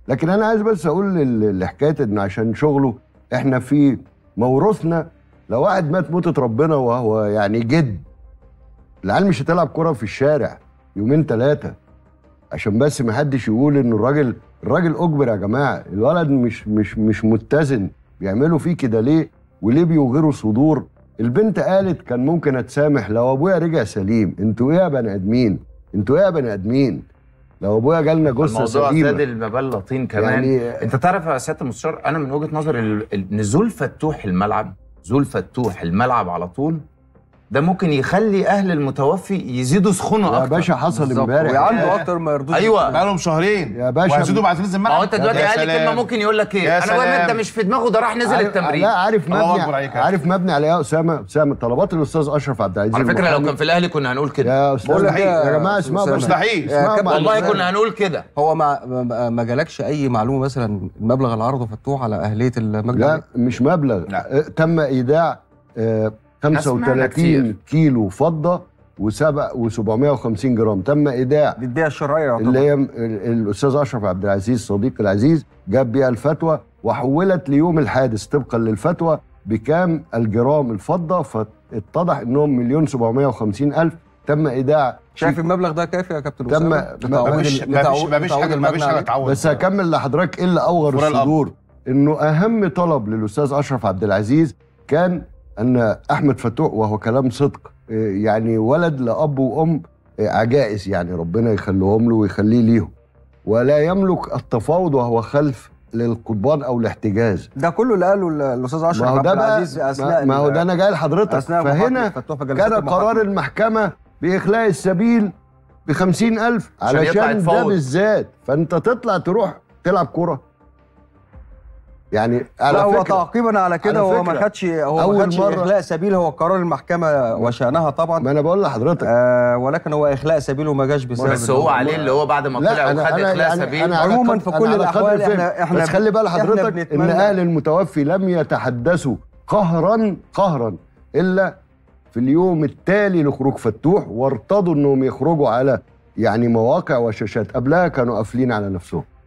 لكن انا عايز بس اقول لل- لحكايه ان عشان شغله احنا في موروثنا لو واحد مات موتة ربنا وهو يعني جد العيال مش هتلعب كرة في الشارع يومين ثلاثة عشان بس ما حدش يقول ان الراجل الراجل اجبر يا جماعة الولد مش مش مش متزن بيعملوا فيه كده ليه وليه بيوغروا صدور البنت قالت كان ممكن اتسامح لو ابويا رجع سليم انتوا ايه يا بني ادمين انتوا ايه يا بني ادمين لو ابويا جالنا جثه الموضوع زاد سليمه المبلطين كمان يعني- يعني انت تعرف يا سياده المستشار انا من وجهه نظري ال- ال- نزول فتوح الملعب نزول فتوح الملعب على طول ده ممكن يخلي اهل المتوفي يزيدوا سخونه يا اكتر باشا حصل بالظبط. امبارح وعنده اكتر ما يرضوش ايوه بقالهم شهرين يا باشا وهيزيدوا بعد نزل ما الملعب هو انت دلوقتي يا قال لي سلام. كلمه ممكن يقول لك ايه يا انا فاهم سلام. انت مش في دماغه ده راح نزل عارف- التمرين لا عارف الله مبني أكبر عليك يا عارف مبني على ايه يا اسامه اسامه طلبات الاستاذ اشرف عبد العزيز على فكره لو المحامي. كان في الاهلي كنا هنقول كده يا استاذ بقول لك إيه يا يا جماعه أستاذ اسمعوا بس أسامة؟ مستحيل. يا اسمعوا كابتن معلش. والله أسامة. كنا هنقول كده هو ما ما- ما جالكش اي معلومه مثلا المبلغ اللي عرضه فتوح على اهليه المجد لا علي؟ مش مبلغ لا. آه، تم ايداع آه، سمعنا 35 كتير. كيلو فضه وسبع و750 جرام تم ايداع دي الديه الشرعيه يعتبر اللي هي ال- الاستاذ اشرف عبد العزيز صديقي العزيز جاب بيها الفتوى وحولت ليوم الحادث طبقا للفتوى بكام الجرام الفضه فاتضح انهم مليون 750 الف تم ايداع شايف المبلغ ده كافي يا كابتن تم- اسامه ما- لتعويض ما فيش ال- ما فيش لتعويض- ما فيش لتعويض حاجه ما فيش المبنى حاجه عليه؟ تعوض بس هكمل لحضرتك ايه اللي اوغر فراق الأب. الصدور انه اهم طلب للاستاذ اشرف عبد العزيز كان ان احمد فتوح وهو كلام صدق إيه، يعني ولد لاب وام إيه، عجائز يعني ربنا يخليهم له ويخليه ليهم ولا يملك التفاوض وهو خلف للقضبان او الاحتجاز ده كله اللي قاله ال- الاستاذ اشرف ما هو عبد ده بقى العزيز اثناء ما هو ال- ده انا جاي لحضرتك اثناء فهنا محاكمة فتوح في جلسات كان المحاكمة. قرار المحكمة بإخلاء السبيل بخمسين ألف عشان يطلع علشان ده يتفاوض. بالذات فأنت تطلع تروح تلعب كرة يعني على لا هو فكرة تعقيبا على كده على هو ما فكرة، خدش هو ما أول خدش مرة- اخلاء سبيل هو قرار المحكمه وشانها طبعا ما أنا بقول لحضرتك آه ولكن هو اخلاء سبيل وما جاش بسبب بس إن هو عليه اللي هو بعد ما طلع وخد اخلاء يعني سبيل أنا على عموماً قدر- في أنا كل على قدر الأحوال الفهم. إحنا- إحنا بس خلي بال إحنا حضرتك إن بنتمنى- أهل المتوفي لم يتحدثوا قهرا قهرا إلا في اليوم التالي لخروج فتوح وارتضوا إنهم يخرجوا على يعني مواقع وشاشات قبلها كانوا قافلين على نفسهم